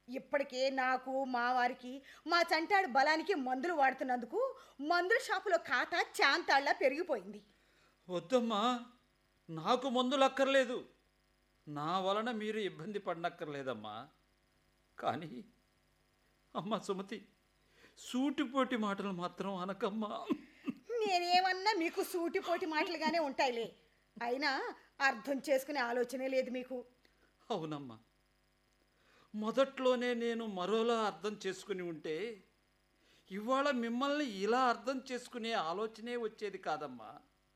ఇప్పటికే నాకు మా వారికి మా చంటాడు బలానికి మందులు వాడుతున్నందుకు మందుల షాపులో ఖాతా చాంతాళ్ళ పెరిగిపోయింది వద్దమ్మా నాకు మందులు అక్కర్లేదు నా వలన మీరు ఇబ్బంది పడనక్కర్లేదమ్మా కానీ అమ్మ సుమతి సూటిపోటి మాటలు మాత్రం అనకమ్మా నేనేమన్నా మీకు సూటిపోటి మాటలుగానే ఉంటాయిలే అయినా అర్థం చేసుకునే ఆలోచనే లేదు మీకు అవునమ్మా మొదట్లోనే నేను మరోలా అర్థం చేసుకుని ఉంటే ఇవాళ మిమ్మల్ని ఇలా అర్థం చేసుకునే ఆలోచనే వచ్చేది కాదమ్మా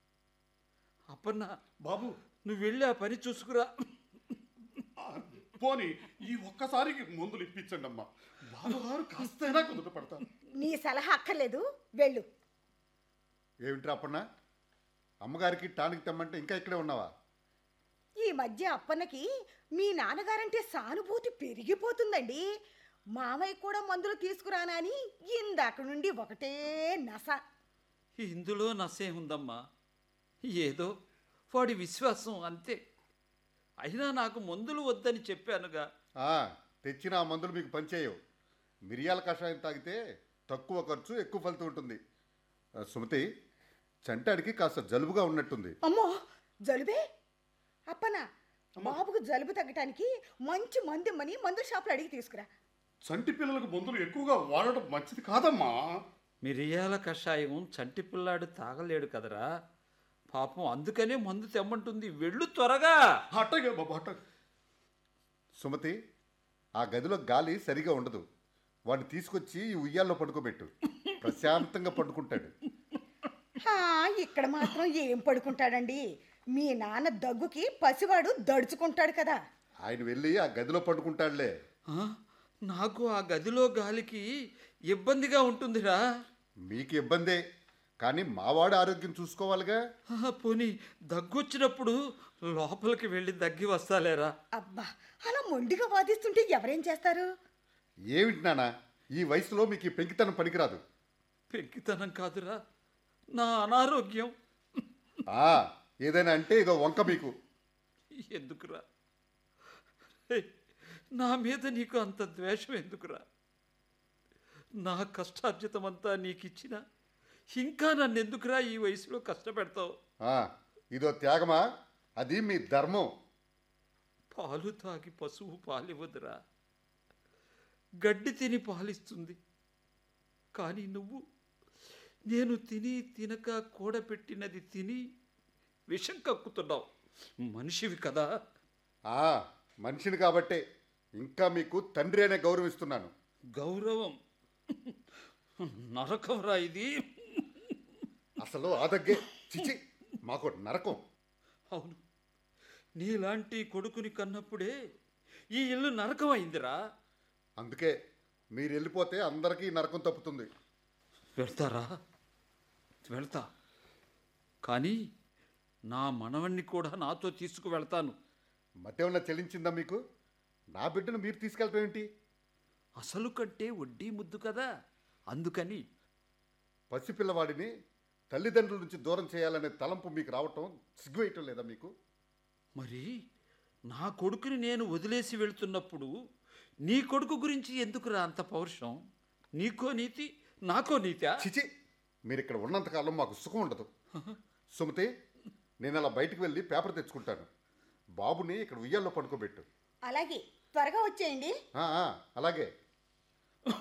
అప్పన్న బాబు నువ్వు వెళ్ళి ఆ పని చూసుకురా ఆ, పోనీ ఈ ఒక్కసారికి మందులు ఇప్పించండి అమ్మా బాబుగారు కాస్తైనా కుదుట పడతారు నీ సలహా అక్కర్లేదు వెళ్ళు ఏమిట్రా అప్పన్న అమ్మగారికి టానిక్ తెమ్మంటే ఇంకా ఇక్కడే ఉన్నావా ఈ మధ్య అప్పన్నకి మీ నాన్నగారంటే సానుభూతి పెరిగిపోతుందండి మామయ్య కూడా మందులు తీసుకురానని ఇందాక నుండి ఒకటే నస ఇందులో నసే ఉందమ్మా ఏదో వాడి విశ్వాసం అంతే అయినా నాకు మందులు వద్దని చెప్పానుగా ఆ, తెచ్చిన ఆ మందులు మీకు పనిచేయవు మిరియాల కషాయం తాగితే తక్కువ ఖర్చు ఎక్కువ ఫలితం ఉంటుంది ఆ, సుమతి చంటాడికి కాస్త జలుబుగా ఉన్నట్టుంది అమ్మో జలుబే అప్పన బాబుకు జలుబు తగ్గటానికి మంచి మందిమ్మని మందుల షాపులో అడిగి తీసుకురా చంటి పిల్లలకు మందులు ఎక్కువగా వాడటం మంచిది కాదమ్మా మిరియాల కషాయం చంటి పిల్లాడు తాగలేడు కదరా పాపం అందుకనే మందు తెమ్మంటుంది వెళ్ళు త్వరగా అట్టగే బాబు అట్టగే సుమతి ఆ గదిలో గాలి సరిగా ఉండదు వాడిని తీసుకొచ్చి ఈ ఉయ్యాల్లో పడుకోబెట్టు ప్రశాంతంగా పడుకుంటాడు హా, ఇక్కడ మాత్రం ఏం పడుకుంటాడండి మీ నాన్న దగ్గుకి పసివాడు దడుచుకుంటాడు కదా ఆయన వెళ్ళి ఆ గదిలో పడుకుంటాడులే ఆ, నాకు ఆ గదిలో గాలికి ఇబ్బందిగా ఉంటుందిరా మీకు ఇబ్బందే కానీ మావాడి ఆరోగ్యం చూసుకోవాలిగా ఆ, పోనీ దగ్గొచ్చినప్పుడు లోపలికి వెళ్ళి దగ్గి వస్తాలేరా అబ్బా అలా మొండిగా వాదిస్తుంటే ఎవరేం చేస్తారు ఏమిటి నాన్న ఈ వయసులో మీకు ఈ పెంకితనం పనికిరాదు పెంకితనం కాదురా నా అనారోగ్యం ఆ, ఏదైనా అంటే ఇదో వంక మీకు ఎందుకురా హే, నా మీద నీకు అంత ద్వేషం ఎందుకురా నా కష్టార్జితమంతా నీకు ఇచ్చిన ఇంకా నన్ను ఎందుకురా ఈ వయసులో కష్టపెడతావు ఆ, ఇదో త్యాగమా అది మీ ధర్మం పాలు తాగి పశువు పాలివ్వదురా గడ్డి తిని పాలిస్తుంది కానీ నువ్వు నేను తిని తినక కూడబెట్టినది తిని విషం కక్కుతున్నావు మనిషివి కదా ఆ, మనిషిని కాబట్టే ఇంకా మీకు తండ్రి అనే గౌరవిస్తున్నాను గౌరవం నరకంరా ఇది అసలు ఆ దగ్గే చిచి మాకు నరకం అవును నీలాంటి కొడుకుని కన్నప్పుడే ఈ ఇల్లు నరకం అయిందిరా అందుకే మీరు వెళ్ళిపోతే అందరికీ నరకం తప్పుతుంది వెళ్తారా వెళ్తా కానీ నా మనవణ్ణి కూడా నాతో తీసుకువెళ్తాను మతేమన్నా చెల్లించిందా మీకు నా బిడ్డను మీరు తీసుకెళ్ళటం ఏంటి అసలు కంటే వడ్డీ ముద్దు కదా అందుకని పసిపిల్లవాడిని తల్లిదండ్రుల నుంచి దూరం చేయాలనే తలంపు మీకు రావటం సిగ్గువేయటం లేదా మీకు మరి నా కొడుకుని నేను వదిలేసి వెళ్తున్నప్పుడు నీ కొడుకు గురించి ఎందుకురా అంత పౌరుషం నీకో నీతి నాకో నీతా చిచి మీరు ఇక్కడ ఉన్నంతకాలం మాకు సుఖం ఉండదు సుమతి నేను అలా బయటికి వెళ్ళి పేపర్ తెచ్చుకుంటాను బాబుని ఇక్కడ ఉయ్యాల్లో పడుకోబెట్టు అలాగే త్వరగా వచ్చేయండి ఆ, ఆ, అలాగే